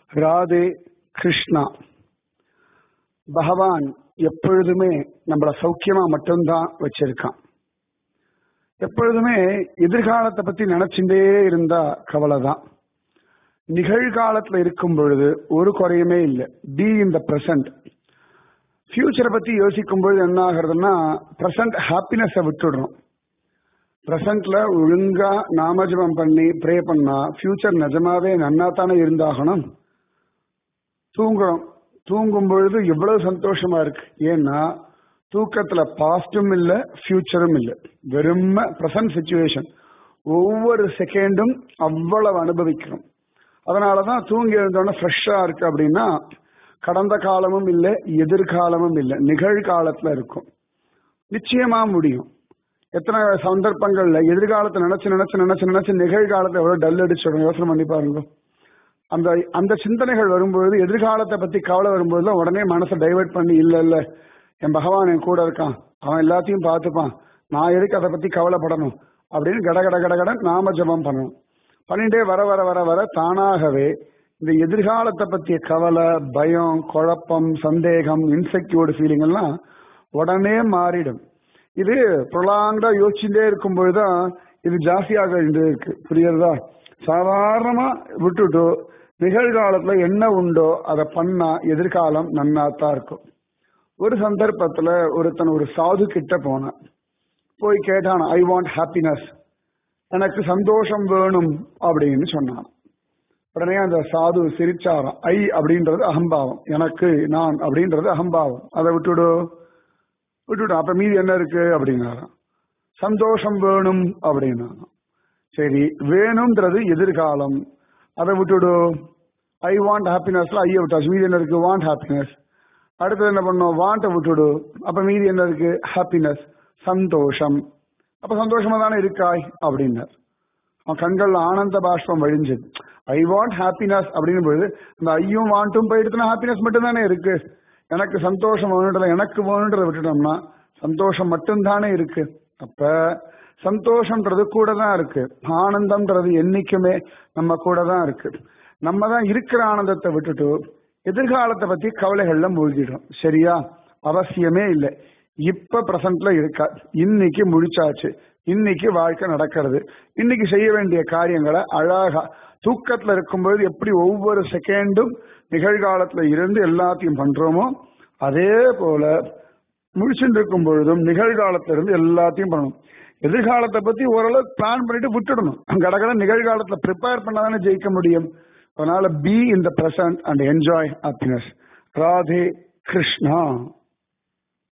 ராதே கிருஷ்ணா பகவான் எப்பொழுதுமே நம்மள சௌக்கியமா மட்டும்தான் வச்சிருக்கான் எப்பொழுதுமே எதிர்காலத்தை பத்தி நினைச்சுட்டே இருந்தா கவலை தான் நிகழ்காலத்துல இருக்கும் பொழுது ஒரு குறையுமே இல்லை பி இன் த பிரசன்ட் ஃபியூச்சரை பத்தி யோசிக்கும் பொழுது என்ன ஆகுறதுன்னா பிரசன்ட் ஹாப்பினஸை விட்டுடுறோம் பிரசன்ட்ல ஒழுங்கா நாமஜபம் பண்ணி ப்ரே பண்ணா ஃபியூச்சர் நிஜமாவே நன்னா தானே இருந்தாகணும் தூங்குறோம் தூங்கும் பொழுது எவ்வளவு சந்தோஷமா இருக்கு ஏன்னா தூக்கத்துல பாஸ்டும் இல்ல ஃபியூச்சரும் இல்ல வெறும் பிரசன்ட் சுச்சுவேஷன் ஒவ்வொரு செகண்டும் அவ்வளவு அனுபவிக்கிறோம் அதனாலதான் தூங்கி எழுந்தோடனே ஃப்ரெஷ்ஷா இருக்கு அப்படின்னா கடந்த காலமும் இல்லை எதிர்காலமும் இல்லை நிகழ்காலத்துல இருக்கும் நிச்சயமா முடியும் எத்தனை சந்தர்ப்பங்கள்ல எதிர்காலத்தை நினைச்சு நினைச்சு நினைச்சு நினைச்சு நிகழ்காலத்தை எவ்வளவு டல் அடிச்சிடும் யோசனை பண்ணி பாருங்க அந்த அந்த சிந்தனைகள் வரும்பொழுது எதிர்காலத்தை பத்தி கவலை வரும்போது உடனே மனசை டைவெர்ட் பண்ணி இல்ல இல்ல என் பகவான் என் கூட இருக்கான் அவன் எல்லாத்தையும் பார்த்துப்பான் நான் எதுக்கு அதை பத்தி கவலைப்படணும் அப்படின்னு கட கட கட கட நாம ஜபம் பண்ணணும் பண்ணிட்டே வர வர வர வர தானாகவே இந்த எதிர்காலத்தை பத்திய கவலை பயம் குழப்பம் சந்தேகம் இன்செக்யூர்டு ஃபீலிங் எல்லாம் உடனே மாறிடும் இது ப்ரொலாங்கா யோசிச்சுட்டே இருக்கும் பொழுதுதான் இது ஜாஸ்தியாக இருக்கு புரியுறதா சாதாரணமா விட்டுட்டு நிகழ்காலத்துல என்ன உண்டோ அதை பண்ணா எதிர்காலம் நன்னாத்தான் இருக்கும் ஒரு சந்தர்ப்பத்துல ஒருத்தன் ஒரு சாது கிட்ட போனான் போய் கேட்டான் ஐ வாண்ட் ஹாப்பினஸ் எனக்கு சந்தோஷம் வேணும் அப்படின்னு சொன்னான் உடனே அந்த சாது சிரிச்சாராம் ஐ அப்படின்றது அகம்பாவம் எனக்கு நான் அப்படின்றது அகம்பாவம் அதை விட்டுடு விட்டுடு அப்ப மீதி என்ன இருக்கு அப்படின்னாராம் சந்தோஷம் வேணும் அப்படின்னாராம் சரி வேணும்ன்றது எதிர்காலம் அதை விட்டுடு ஐ வாண்ட் ஹாப்பினஸ்ல ஐய விட்டாச்சு மீதி என்ன இருக்கு வாண்ட் ஹாப்பினஸ் அடுத்தது என்ன பண்ணோம் வாண்ட விட்டுடு அப்ப மீதி என்ன இருக்கு ஹாப்பினஸ் சந்தோஷம் அப்ப சந்தோஷமா தானே இருக்காய் அப்படின்னார் அவன் கண்கள்ல ஆனந்த பாஷ்பம் வழிஞ்சது ஐ வாண்ட் ஹாப்பினஸ் அப்படின்னு பொழுது அந்த ஐயும் வாண்ட்டும் போயிடுத்துனா ஹாப்பினஸ் மட்டும் தானே இருக்கு எனக்கு சந்தோஷம் வேணுன்றத எனக்கு வேணுன்றத விட்டுட்டோம்னா சந்தோஷம் மட்டும்தானே இருக்கு அப்ப சந்தோஷம்ன்றது கூட தான் இருக்கு ஆனந்தம்ன்றது என்னைக்குமே நம்ம கூட தான் இருக்கு நம்ம தான் இருக்கிற ஆனந்தத்தை விட்டுட்டு எதிர்காலத்தை பத்தி கவலைகள்ல மூழ்கிடும் சரியா அவசியமே இல்லை இப்ப பிரசன்ட்ல இருக்கா இன்னைக்கு முடிச்சாச்சு இன்னைக்கு வாழ்க்கை நடக்கிறது இன்னைக்கு செய்ய வேண்டிய காரியங்களை அழகா தூக்கத்துல இருக்கும்போது எப்படி ஒவ்வொரு செகண்டும் நிகழ்காலத்துல இருந்து எல்லாத்தையும் பண்றோமோ அதே போல முடிச்சுட்டு இருக்கும் பொழுதும் நிகழ்காலத்துல இருந்து எல்லாத்தையும் பண்ணணும் எதிர்காலத்தை பத்தி ஓரளவு பிளான் பண்ணிட்டு விட்டுடணும் கடகட நிகழ்காலத்துல ப்ரிப்பேர் பண்ணாதானே ஜெயிக்க முடியும் அதனால be in the present and enjoy happiness Radhe Krishna